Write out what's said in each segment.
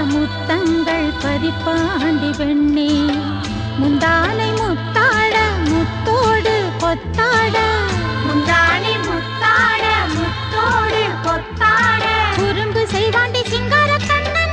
முத்தங்கள் பதிப்பாண்டி பெண்ணே முந்தானை முத்தாட முத்தோடு கொத்தாட முந்தானை முத்தாட முத்தோடு கொத்தாட குறும்பு செய்வாண்டி சிங்கார கண்ணன்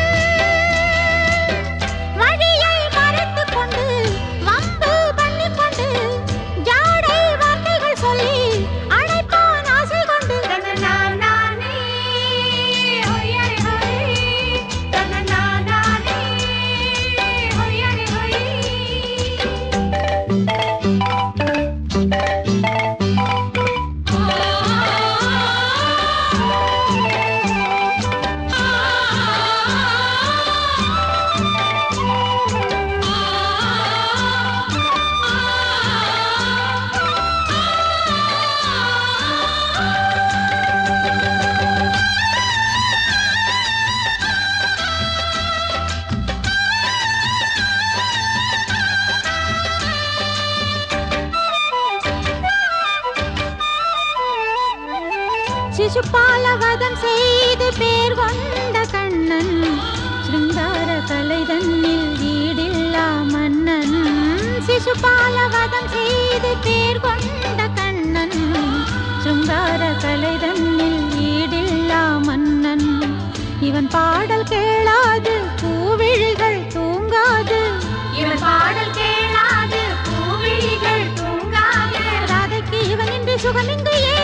வழியை மறைத்துக் கொண்டு வம்பு பண்ணிக் கொண்டு ஜாடை வார்த்தைகள் சொல்லி அழைப்பான் ஆசை கொண்டு தனநானானே, ஹொய்யரி ஹொய். தனநானானே, ஹொய்யரி ஹொய். சிசுபால வதம் செய்து பேர் கொண்ட கண்ணன் சிருங்கார கலை தன்னில் ஈடில்லா மன்னன் சிசுபால வதம் செய்து பேர் கொண்ட கண்ணன் சிருங்கார கலை தன்னில் ஈடில்லா மன்னன் இவன் பாடல் கேளாது பூவிழிகள் தூங்காது இவன் பாடல் கேளாது பூவிழிகள் தூங்காது ராதைக்கு இவன் இன்றி சுகமிங்கு ஏ